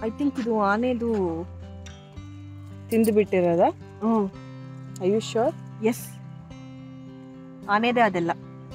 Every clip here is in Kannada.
ಐ ಥಿಂಕ್ ಇದು ಆನೆದು ತಿಂದು ಬಿಟ್ಟಿರೋದ ಹ್ಞೂ ಐ ಯು ಶೋರ್ ಎಸ್ ಆನೆದೇ ಅದೆಲ್ಲ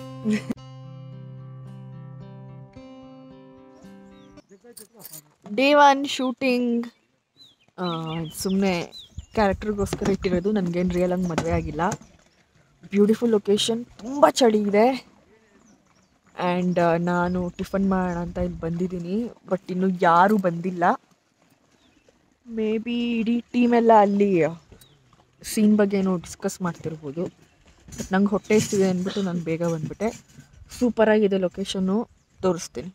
ಡೇ ಒನ್ ಶೂಟಿಂಗ್ ಸುಮ್ಮನೆ ಕ್ಯಾರೆಕ್ಟರ್ಗೋಸ್ಕರ ಇಟ್ಟಿರೋದು ನನಗೇನು ರಿಯಲ್ ಆಗಿ ಮದುವೆ ಆಗಿಲ್ಲ ಬ್ಯೂಟಿಫುಲ್ ಲೊಕೇಶನ್ ತುಂಬ ಚಳಿ ಇದೆ ಆ್ಯಂಡ್ ನಾನು ಟಿಫನ್ ಮಾಡೋಣ ಅಂತ ಇಲ್ಲಿ ಬಂದಿದ್ದೀನಿ ಬಟ್ ಇನ್ನೂ ಯಾರೂ ಬಂದಿಲ್ಲ ಮೇ ಬಿ ಇಡೀ ಟೀಮೆಲ್ಲ ಅಲ್ಲಿ ಸೀನ್ ಬಗ್ಗೆ ಏನೋ ಡಿಸ್ಕಸ್ ಮಾಡ್ತಿರ್ಬೋದು ಬಟ್ ನಂಗೆ ಹೊಟ್ಟೆ ಎಷ್ಟಿದೆ ಅಂದ್ಬಿಟ್ಟು ನಾನು ಬೇಗ ಬಂದ್ಬಿಟ್ಟೆ ಸೂಪರಾಗಿದೆ ಲೊಕೇಶನ್ನು ತೋರಿಸ್ತೀನಿ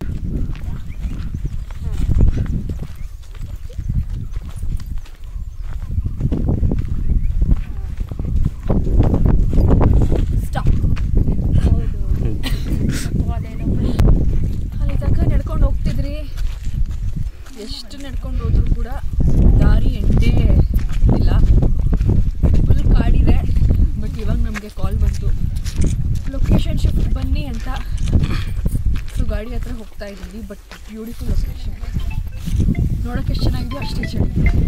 ಅಲ್ಲಿ ತನಕ ನಡ್ಕೊಂಡು ಹೋಗ್ತಿದ್ರಿ ಎಷ್ಟು ನಡ್ಕೊಂಡು ಹೋದ್ರು ಕೂಡ ದಾರಿ ಎಂಟೇ ಇಲ್ಲ ಫುಲ್ ಕಾಡಿದೆ ಬಟ್ ಇವಾಗ ನಮಗೆ ಕಾಲ್ ಬಂತು ಲೊಕೇಶನ್ ಶಿಫ್ಟ್ ಬನ್ನಿ ಅಂತ ಸೊ ಗಾಡಿ ಹತ್ರ ಹೋಗ್ತಾ ಇದ್ದೀವಿ ಬಟ್ ಬ್ಯೂಟಿಫುಲ್ ಲೊಕೇಶನ್ ನೋಡೋಕೆ ಎಷ್ಟು ಚೆನ್ನಾಗಿದೆ ಅಷ್ಟೇ ಚಳಿ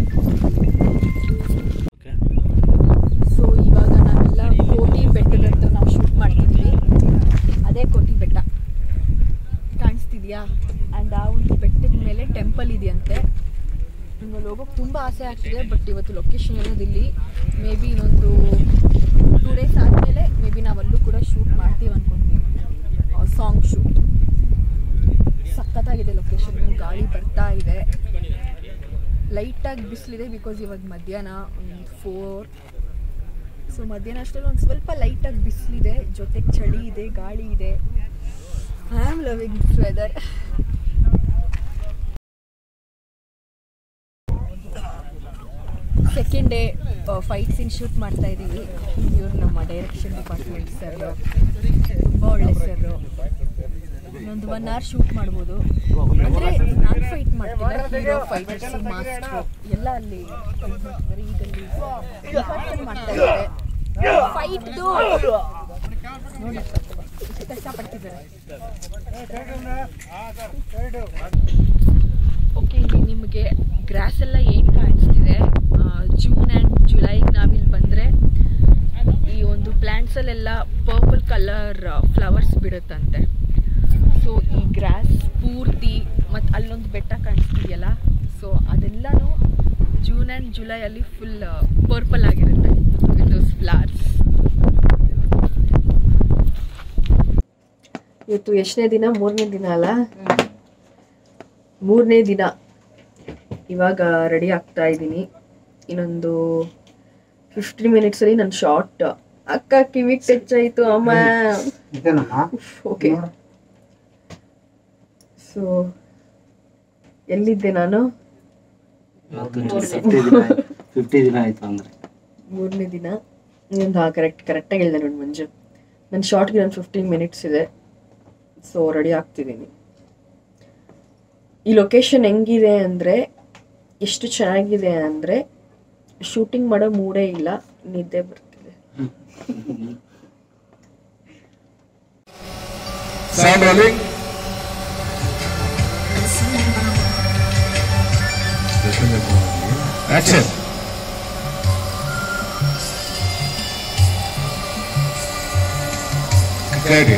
ಸೊ ಇವಾಗ ನಾವೆಲ್ಲ ಕೋಟಿ ಬೆಟ್ಟದ ಹತ್ರ ನಾವು ಶೂಟ್ ಮಾಡ್ತಿದ್ವಿ ಅದೇ ಕೋಟಿ ಬೆಟ್ಟ ಕಾಣಿಸ್ತಿದ್ಯಾ ಆ್ಯಂಡ್ ಆ ಒಂದು ಬೆಟ್ಟದ ಮೇಲೆ ಟೆಂಪಲ್ ಇದೆಯಂತೆ ನಂಗೆ ಅಲ್ಲಿ ಹೋಗೋಕೆ ತುಂಬ ಆಸೆ ಆಗ್ತಿದೆ ಬಟ್ ಇವತ್ತು ಲೊಕೇಶನ್ ಇರೋದಿಲ್ಲಿ ಮೇ ಬಿ ಇನ್ನೊಂದು ಟೂ ಡೇಸ್ ಆದಮೇಲೆ ಮೇ ಬಿ ನಾವು ಅಲ್ಲೂ ಕೂಡ ಶೂಟ್ ಮಾಡ್ತೀವಿ ಅಂದ್ಕೊಂತೀವಿ ಸಾಂಗ್ ಶೂಟ್ ಸಖತ್ತಾಗಿದೆ ಲೊಕೇಶನ್ ಗಾಳಿ ಬರ್ತಾ ಇದೆ ಲೈಟಾಗಿ ಬಿಸಿಲಿದೆ ಬಿಕಾಸ್ ಇವಾಗ ಮಧ್ಯಾಹ್ನ ಒಂದು ಫೋರ್ ಸೊ ಮಧ್ಯಾಹ್ನ ಅಷ್ಟರಲ್ಲಿ ಒಂದು ಸ್ವಲ್ಪ ಲೈಟಾಗಿ ಬಿಸಿಲಿದೆ ಜೊತೆಗೆ ಚಳಿ ಇದೆ ಗಾಳಿ ಇದೆ I am loving this weather second day fight scene shoot ಮಾಡ್ತಾ ಇದ್ದೀವಿ ಇವ್ರು ನಮ್ಮ ಡೈರೆಕ್ಷನ್ ಡಿಪಾರ್ಟ್ಮೆಂಟ್ ಸರ್ ತುಂಬ ಒಳ್ಳೆ ಸರ್ ಇನ್ನೊಂದು ಒನ್ ಅವರ್ ಶೂಟ್ ಮಾಡ್ಬೋದು ಅಂದರೆ ನಾನು ಫೈಟ್ ಮಾಡ್ತಿಲ್ಲ ಹೀರೋ ಫೈಟರ್ಸ್ ಮಾಸ್ಟ್ರು ಎಲ್ಲ ಅಲ್ಲಿ fight ಮಾಡ್ತಿದ್ದಾರೆ ಈಗ ಅಲ್ಲಿ rehearsal ಮಾಡ್ತಾ ಇದ್ದಾರೆ ಫೈಟ್ದು ನೋಡಿ ಎಷ್ಟು ಕಷ್ಟಪಡ್ತಿದ್ದಾರೆ ಓಕೆ ಇಲ್ಲಿ ನಿಮಗೆ ಗ್ರಾಸ್ ಎಲ್ಲ ಏನು ಕಾಣಿಸ್ತಿದೆ ಜೂನ್ ಆ್ಯಂಡ್ ಜುಲೈಗೆ ನಾವಿಲ್ಲಿ ಬಂದರೆ ಈ ಒಂದು ಪ್ಲ್ಯಾಂಟ್ಸಲ್ಲೆಲ್ಲ ಪರ್ಪಲ್ ಕಲರ್ ಫ್ಲವರ್ಸ್ ಬಿಡುತ್ತಂತೆ ಸೊ ಈ ಗ್ರಾಸ್ ಪೂರ್ತಿ ಮತ್ತು ಅಲ್ಲೊಂದು ಬೆಟ್ಟ ಕಾಣಿಸ್ತಿದೆಯಲ್ಲ ಸೊ ಅದೆಲ್ಲನೂ ಜೂನ್ ಆ್ಯಂಡ್ ಜುಲೈಯಲ್ಲಿ ಫುಲ್ ಪರ್ಪಲ್ ಆಗಿರುತ್ತೆ ವಿತ್ ದೋಸ್ ಫ್ಲವರ್ಸ್ ಇವತ್ತು ಎಷ್ಟನೇ ದಿನ ಮೂರನೇ ದಿನ ಅಲ್ಲ ಮೂರನೇ ದಿನ ಇವಾಗ ರೆಡಿ ಆಗ್ತಾ ಇದ್ದೀನಿ ಇನ್ನೊಂದು ಫಿಫ್ಟೀನ್ ಮಿನಿಟ್ಸಲ್ಲಿ ನನ್ನ ಶಾರ್ಟ್ ಅಕ್ಕ ಕಿವಿಗೆ ಟಚ್ ಆಯಿತು ಅಮ್ಮ ಓಕೆ ಸೊ ಎಲ್ಲಿದ್ದೆ ನಾನು ಫಿಫ್ಟಿ ದಿನ ಆಯ್ತು ಅಂದ್ರೆ ಮೂರನೇ ದಿನ ಒಂದು ಹಾಂ ಕರೆಕ್ಟ್ ಕರೆಕ್ಟಾಗಿ ಹೇಳಿದೆ ನೋಡಿ ಮಂಜು ನನ್ನ ಶಾರ್ಟ್ಗೆ ಒಂದು ಫಿಫ್ಟೀನ್ ಮಿನಿಟ್ಸ್ ಇದೆ ಸೊ ರೆಡಿ ಆಗ್ತಿದ್ದೀನಿ ಈ ಲೊಕೇಶನ್ ಹೆಂಗಿದೆ ಅಂದರೆ ಎಷ್ಟು ಚೆನ್ನಾಗಿದೆ ಅಂದರೆ ಶೂಟಿಂಗ್ ಮಾಡೋ ಮೂಡೇ ಇಲ್ಲ ನಿದ್ದೆ ಬರ್ತಿದೆ Sound rolling. Action. Ready.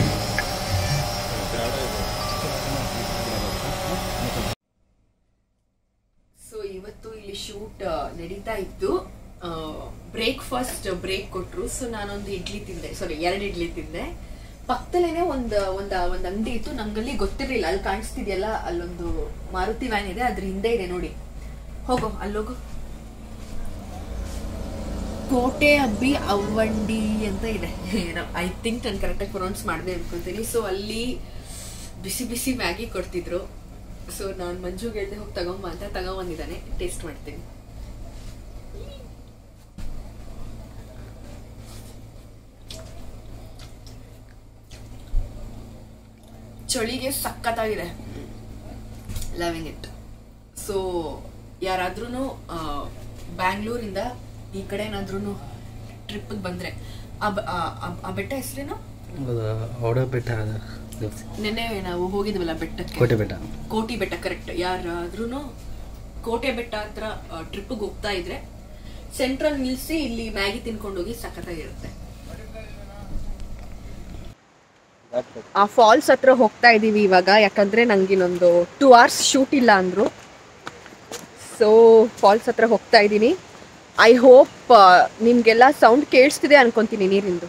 So ಇವತ್ತು ಇಲ್ಲಿ ಶೂಟ್ ನಡೀತಾ ಇತ್ತು ಬ್ರೇಕ್ಫಾಸ್ಟ್ ಬ್ರೇಕ್ ಕೊಟ್ರು ಸೊ ನಾನೊಂದು ಇಡ್ಲಿ ತಿಂದೆ ಸಾರಿ ಎರಡು ಇಡ್ಲಿ ತಿಂದೆ ಪಕ್ಕದಲ್ಲೇನೆ ಒಂದು ಒಂದು ಒಂದು ಅಂಗಡಿ ಇತ್ತು ನಂಗಲ್ಲಿ ಗೊತ್ತಿರಲಿಲ್ಲ ಅಲ್ಲಿ ಕಾಣಿಸ್ತಿದೆಯಲ್ಲ ಅಲ್ಲೊಂದು ಮಾರುತಿ ವ್ಯಾನ್ ಇದೆ ಅದ್ರ ಹಿಂದೆ ಇದೆ ನೋಡಿ ಹೋಗೋ ಅಲ್ಲೋಗು ಕೋಟೆ ಅಬ್ಬಿ ಅವ್ವಂಡಿ ಅಂತ ಇದೆ ಏನೋ ಐ ಥಿಂಕ್ ನಾನು ಕರೆಕ್ಟಾಗಿ ಪ್ರೊನೌನ್ಸ್ ಮಾಡಿದೆ ಅನ್ಕೊತೀನಿ ಸೊ ಅಲ್ಲಿ ಬಿಸಿ ಬಿಸಿ ಮ್ಯಾಗಿ ಕೊಡ್ತಿದ್ರು ಸೊ ನಾನು ಮಂಜುಗೆ ಹೇಳ್ದೆ ಹೋಗಿ ತಗೊಂಬ ಅಂತ ತಗೊಂಬಂದಿದ್ದಾನೆ ಟೇಸ್ಟ್ ಮಾಡ್ತೀನಿ ಚಳಿಗೆ ಸಖತ್ತಾಗಿದೆ ಲವಿಂಗ್ ಇಟ್ ಸೊ ಯಾರಾದ್ರೂ ಬ್ಯಾಂಗ್ಳೂರಿಂದ ಈ ಕಡೆ ಏನಾದ್ರೂ ಟ್ರಿಪ್ಗೆ ಬಂದರೆ ಆ ಬ- ಆ- ಆ- ಆ ಬೆಟ್ಟ ಹೆಸರೇನು ಔಡ ಬೆಟ್ಟ ನೆನ್ನೆ ನಾವು ಹೋಗಿದ್ವಲ್ಲ ಬೆಟ್ಟಕ್ಕೆ ಕೋಟೆ ಬೆಟ್ಟ ಕೋಟಿ ಬೆಟ್ಟ ಕರೆಕ್ಟ್ ಯಾರಾದ್ರೂ ಕೋಟೆ ಬೆಟ್ಟ ಹತ್ರ ಟ್ರಿಪ್ಗೆ ಹೋಗ್ತಾ ಇದ್ರೆ ಸೆಂಟ್ರಲ್ ನಿಲ್ಸಿ ಇಲ್ಲಿ ಮ್ಯಾಗಿ ತಿನ್ಕೊಂಡು ಹೋಗಿ ಸಖತ್ತಾಗಿರುತ್ತೆ ಆ ಫಾಲ್ಸ್ ಹತ್ರ ಹೋಗ್ತಾ ಇದೀವಿ ಇವಾಗ ಯಾಕಂದ್ರೆ ನಂಗೆ ಇನ್ನೊಂದು ಟೂ ಅವರ್ಸ್ ಶೂಟ್ ಇಲ್ಲ ಅಂದ್ರು ಸೊ ಫಾಲ್ಸ್ ಹತ್ರ ಹೋಗ್ತಾ ಇದ್ದೀನಿ ಐ ಹೋಪ್ ನಿಮ್ಗೆಲ್ಲ ಸೌಂಡ್ ಕೇಳಿಸ್ತಿದೆ ಅನ್ಕೊಂತೀನಿ ನೀರಿಂದು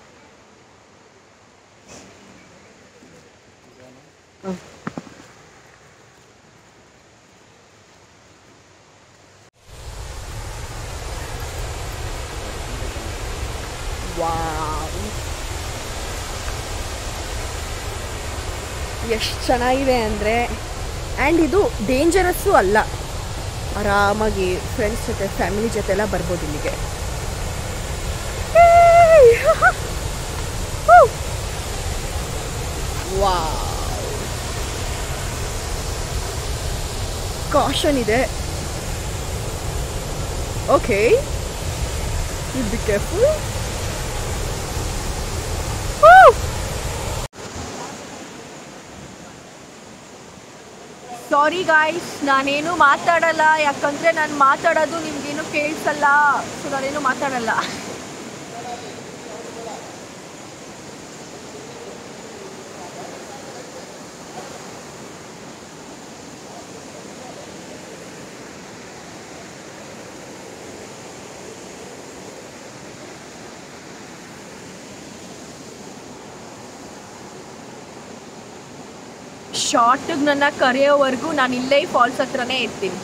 ಹ. ವಾವ್ ಎಷ್ಟು ಚೆನ್ನಾಗಿದೆ ಅಂದರೆ ಆ್ಯಂಡ್ ಇದು ಡೇಂಜರಸ್ಸು ಅಲ್ಲ ಆರಾಮಾಗಿ ಫ್ರೆಂಡ್ಸ್ ಜೊತೆ ಫ್ಯಾಮಿಲಿ ಜೊತೆ ಎಲ್ಲ ಬರ್ಬೋದು ಇಲ್ಲಿಗೆ ಕಾಷನ್ ಇದೆ okay be careful sorry guys ನಾನೇನು ಮಾತಾಡಲ್ಲ ಯಾಕಂದ್ರೆ ನಾನು ಮಾತಾಡೋದು ನಿಮ್ಗೇನು ಕೇಳಿಸಲ್ಲ ಸೊ ನಾನೇನು ಮಾತಾಡಲ್ಲ ಶಾರ್ಟಿಗೆ ನನ್ನ ಕರೆಯೋವರೆಗೂ ನಾನು ಇಲ್ಲೇ ಫಾಲ್ಸ್ ಹತ್ರನೇ ಇರ್ತೀನಿ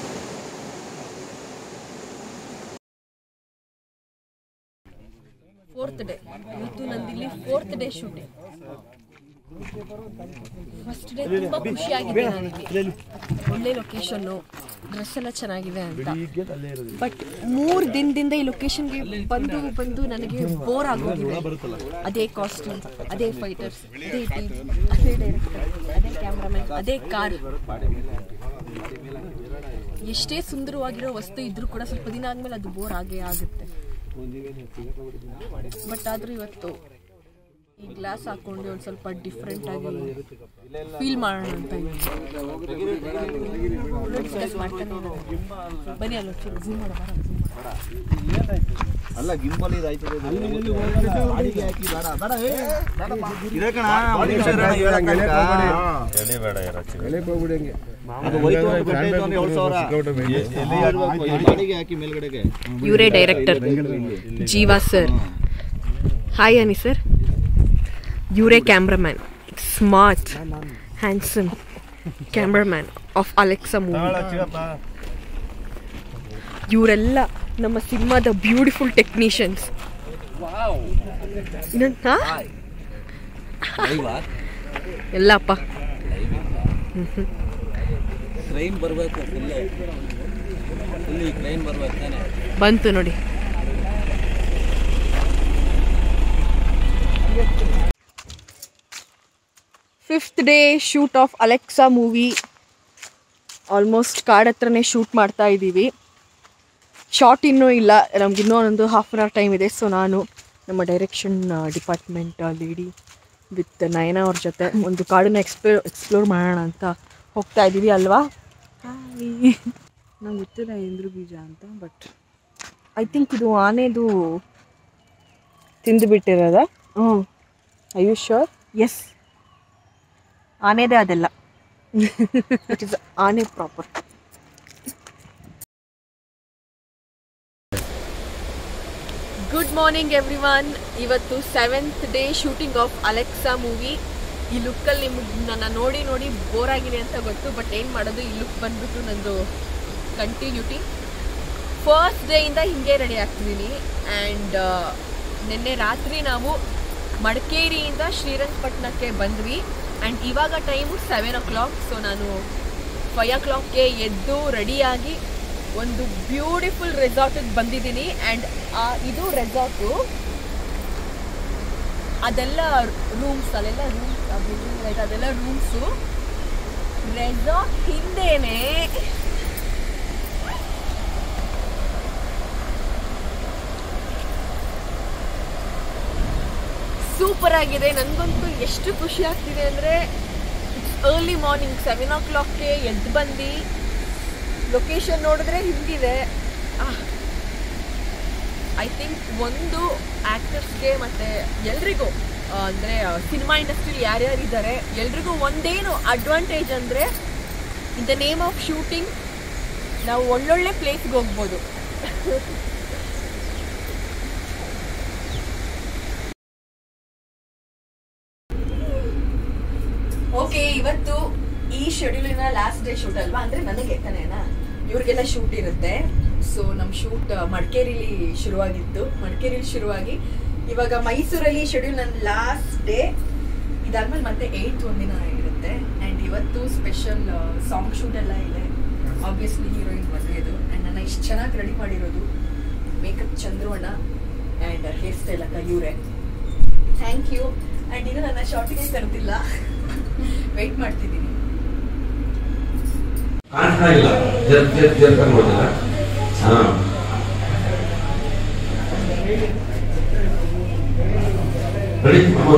ಫೋರ್ತ್ ಡೇ ಇವತ್ತು ನಂದಿಲ್ಲಿ fourth day shooting first day ತುಂಬಾ ಖುಷಿಯಾಗಿದೆ ನನಗೆ ಒಳ್ಳೆ ಲೊಕೇಶನ್ನು ಡ್ರೆಸ್ ಎಲ್ಲ ಚೆನ್ನಾಗಿದೆ ಅಂತ ಬಟ್ ಮೂರು ದಿನದಿಂದ ಈ ಲೊಕೇಶನ್ಗೆ ಬಂದು ಬಂದು ನನಗೆ ಬೋರ್ ಆಗೋಗಿದೆ ಅದೇ ಕಾಸ್ಟ್ಯೂಮ್ ಅದೇ ಫೈಟರ್ಸ್ ಅದೇ ಟೀಮ್ ಅದೇ ಡೈರೆಕ್ಟರ್ ಅದೇ ಕ್ಯಾಮ್ರಾಮನ್ ಅದೇ ಕಾರ್ ಎಷ್ಟೇ ಸುಂದರವಾಗಿರೋ ವಸ್ತು ಇದ್ರೂ ಕೂಡ ಸ್ವಲ್ಪ ದಿನ ಆದ್ಮೇಲೆ ಅದು ಬೋರ್ ಆಗೇ ಆಗುತ್ತೆ ಬಟ್ ಆದ್ರೂ ಇವತ್ತು ಈ ಗ್ಲಾಸ್ ಹಾಕೊಂಡು ಒಂದು ಸ್ವಲ್ಪ ಡಿಫ್ರೆಂಟ್ ಆಗಿ ಫೀಲ್ ಮಾಡೋಣ ಅಂತ ಡಿಸ್ಕಸ್ ಮಾಡ್ತಾನೆ ಇರೋದು. ಬನ್ನಿ ಅಲ್ಲ ಚೂರು zoom ಮಾಡು, ಬರೋಣ, zoom ಮಾಡು. ಅಲ್ಲ ಗಿಂಬಲ್ ಇದಾಯ್ತದೆ ಅಡಿಗೆ ಹಾಕಿ ಬೇಡ ಬೇಡ ಏ, ಬೇಡಪ್ಪ. ಇದೆ ಕಣ, ಮನುಷ್ಯರ ಹೇಳಕ್ಕಾಗಲ್ಲ. ಅದು ಹೋಯ್ತು ಅಂತ ಗೊತ್ತಾಯ್ತು ಅಂದ್ರೆ ಏಳು ಸಾವಿರ. ಎ- ಎಲ್ಲಿ ಹಾಕ್ಬೇಕು? ಎಲ್ಲಿ ಅಡಿಗೆ ಹಾಕಿ ಮೇಲ್ಗಡೆಗೆ ಇವರೇ director Jeeva sir hi Ani sir ಇವರೇ cameraman smart handsome cameraman of Alexa movie ಇವರೆಲ್ಲ ನಮ್ಮ ಸಿನಿಮಾದ ಬ್ಯೂಟಿಫುಲ್ ಟೆಕ್ನಿಷಿಯನ್ಸ್ ಎಲ್ಲಪ್ಪ ಕ್ರೈಮ್ ಬರಬೇಕು ಫುಲ್ಲು ಫುಲ್ಲಿ ಕ್ರೈಮ್ ಬರ್ಬೇಕು ತಾನೆ ಬಂತು ನೋಡಿ fifth day shoot of Alexa movie almost ಕಾಡ್ ಹತ್ರನೇ ಶೂಟ್ ಮಾಡ್ತಾ ಇದ್ದೀವಿ ಶಾರ್ಟ್ ಇನ್ನೂ ಇಲ್ಲ ನಮ್ಗೆ ಇನ್ನೂ ಒಂದು ಹಾಫ್ ಆನ್ ಅವರ್ ಟೈಮ್ ಇದೆ ಸೊ ನಾನು ನಮ್ಮ direction department lady with Nayana ಅವ್ರ ಜೊತೆ ಒಂದು ಕಾಡನ್ನ ಎಕ್ಸ್ಪ್ಲೋ ಎಕ್ಸ್ಪ್ಲೋರ್ ಮಾಡೋಣ ಅಂತ ಹೋಗ್ತಾ ಇದ್ದೀವಿ ಅಲ್ವಾ ನಂಗೆ ಗೊತ್ತಿಲ್ಲ ಇಂದ್ರ ಬೀಜ ಅಂತ ಬಟ್ ಐ ಥಿಂಕ್ ಇದು ಆನೆದು ತಿಂದು ಬಿಟ್ಟಿರೋದ ಹ್ಞೂ ಐ ಯು ಶೋರ್ ಎಸ್ ಆನೆದೇ ಅದೆಲ್ಲ ಇಟ್ ಇಸ್ ಆನೆ proper good morning everyone ಇವತ್ತು seventh day shooting of Alexa movie ಈ ಲುಕ್ಕಲ್ಲಿ ನಿಮ್ಗೆ ನನ್ನ ನೋಡಿ ನೋಡಿ ಬೋರ್ ಆಗಿದೆ ಅಂತ ಗೊತ್ತು ಬಟ್ ಏನು ಮಾಡೋದು ಈ ಲುಕ್ ಬಂದ್ಬಿಟ್ಟು ನಂದು ಕಂಟಿನ್ಯೂಟಿ ಫಸ್ಟ್ ಡೇಯಿಂದ ಹಿಂಗೆ ರೆಡಿ ಆಗ್ತಿದ್ದೀನಿ ಆ್ಯಂಡ್ ನಿನ್ನೆ ರಾತ್ರಿ ನಾವು ಮಡಿಕೇರಿಯಿಂದ ಶ್ರೀರಂಗಪಟ್ಟಣಕ್ಕೆ ಬಂದ್ವಿ ಆ್ಯಂಡ್ ಇವಾಗ time seven o'clock so ನಾನು ಫೈವ್ ಓ ಕ್ಲಾಕ್ಗೆ ಎದ್ದು ರೆಡಿಯಾಗಿ ಒಂದು ಬ್ಯೂಟಿಫುಲ್ ರೆಸಾರ್ಟಿಗೆ ಬಂದಿದ್ದೀನಿ ಆ್ಯಂಡ್ ಇದು ರೆಸಾರ್ಟು ಅದೆಲ್ಲ ರೂಮ್ಸ್ ಅಲ್ಲೆಲ್ಲ ರೂಮ್ಸ್ ಅದು ಅದೆಲ್ಲ ರೂಮ್ಸು ರೆಸಾರ್ಟ್ ಹಿಂದೆನೇ ಸೂಪರ್ ಆಗಿದೆ ನನಗಂತೂ ಎಷ್ಟು ಖುಷಿ ಆಗ್ತಿದೆ ಅಂದರೆ ಇಟ್ಸ್ ಅರ್ಲಿ ಮಾರ್ನಿಂಗ್ ಸೆವೆನ್ ಓ ಕ್ಲಾಕ್ಗೆ ಎದ್ದು ಬಂದು ಲೊಕೇಶನ್ ನೋಡಿದ್ರೆ ಹಿಂಗಿದೆ ಐ ಥಿಂಕ್ ಒಂದು ಆ್ಯಕ್ಟರ್ಸ್ಗೆ ಮತ್ತು ಎಲ್ರಿಗೂ ಅಂದರೆ ಸಿನಿಮಾ ಇಂಡಸ್ಟ್ರಿಲಿ ಯಾರ್ಯಾರಿದ್ದಾರೆ ಎಲ್ರಿಗೂ ಒಂದೇನು ಅಡ್ವಾಂಟೇಜ್ ಅಂದರೆ in the name of shooting ನಾವು ಒಳ್ಳೊಳ್ಳೆ ಪ್ಲೇಸ್ಗೆ ಹೋಗ್ಬೋದು ಓಕೆ ಇವತ್ತು ಈ ಶೆಡ್ಯೂಲಿನ ಲಾಸ್ಟ್ ಡೇ ಶೂಟ್ ಅಲ್ವಾ ಅಂದ್ರೆ ನನಗೆ ತಾನೇನಾ ಇವ್ರಿಗೆಲ್ಲ ಶೂಟ್ ಇರುತ್ತೆ ಸೊ ನಮ್ಮ ಶೂಟ್ ಮಡಿಕೇರಿಲಿ ಶುರುವಾಗಿತ್ತು ಮಡಿಕೇರಿಲಿ ಶುರುವಾಗಿ ಇವಾಗ ಮೈಸೂರಲ್ಲಿ ಶೆಡ್ಯೂಲ್ ನನ್ನ ಲಾಸ್ಟ್ ಡೇ ಇದಾದ್ಮೇಲೆ ಮತ್ತೆ ಏಯ್ತ್ ಒಂದಿನ ಇರುತ್ತೆ ಆ್ಯಂಡ್ ಇವತ್ತು ಸ್ಪೆಷಲ್ ಸಾಂಗ್ ಶೂಟ್ ಎಲ್ಲ ಇದೆ ಆಬ್ವಿಯಸ್ಲಿ ಹೀರೋಯಿನ್ ಮದುವೆದು ಆ್ಯಂಡ್ ನನ್ನ ಇಷ್ಟು ಚೆನ್ನಾಗಿ ರೆಡಿ ಮಾಡಿರೋದು ಮೇಕಪ್ ಚಂದ್ರು ಅಣ್ಣ ಆ್ಯಂಡ್ ಹೇರ್ ಸ್ಟೈಲ್ ಅಕ್ಕ ಇವರೇ ಥ್ಯಾಂಕ್ ಯು ಆ್ಯಂಡ್ ಇದು ನನ್ನ ಶಾರ್ಟಿಗೆ ಕರೆದಿಲ್ಲ ವೆಯ್ಟ್ ಮಾಡ್ತಿದ್ದೀನಿ ಕಾಣ್ತಾ ಇಲ್ಲ ಜರ್ ಜರ್ ಜರ್ಕೊಂಡು ಹೋದಿಲ್ಲ ಹಾ ರೆಡಿ ಅಮ್ಮ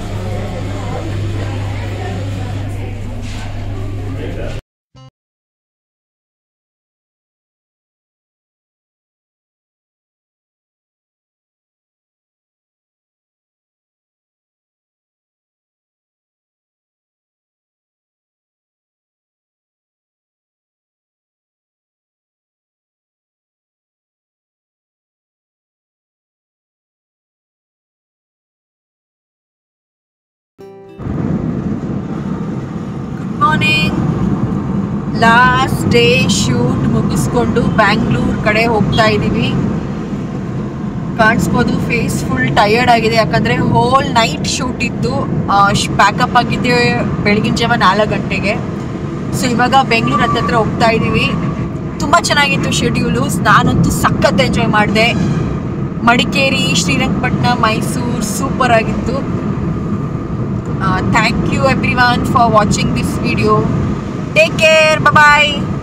good morning last day shoot ಮುಗಿಸ್ಕೊಂಡು ಬ್ಯಾಂಗ್ಳೂರ್ ಕಡೆ ಹೋಗ್ತಾ ಇದ್ದೀವಿ ಕಾಣಿಸ್ಬೋದು ಫೇಸ್ ಫುಲ್ ಟಯರ್ಡ್ ಆಗಿದೆ ಯಾಕಂದರೆ ಹೋಲ್ ನೈಟ್ ಶೂಟ್ ಇತ್ತು ಪ್ಯಾಕಪ್ ಆಗಿದ್ದೆ ಬೆಳಗಿನ ಜಾವ ನಾಲ್ಕು ಗಂಟೆಗೆ ಸೊ ಇವಾಗ ಬೆಂಗಳೂರು ಹತ್ತತ್ರ ಹೋಗ್ತಾ ಇದ್ದೀವಿ ತುಂಬ ಚೆನ್ನಾಗಿತ್ತು ಶೆಡ್ಯೂಲು ನಾನಂತೂ ಸಖತ್ ಎಂಜಾಯ್ ಮಾಡಿದೆ ಮಡಿಕೇರಿ ಶ್ರೀರಂಗಪಟ್ಟಣ ಮೈಸೂರು ಸೂಪರ್ ಆಗಿತ್ತು thank you everyone for watching this video take care bye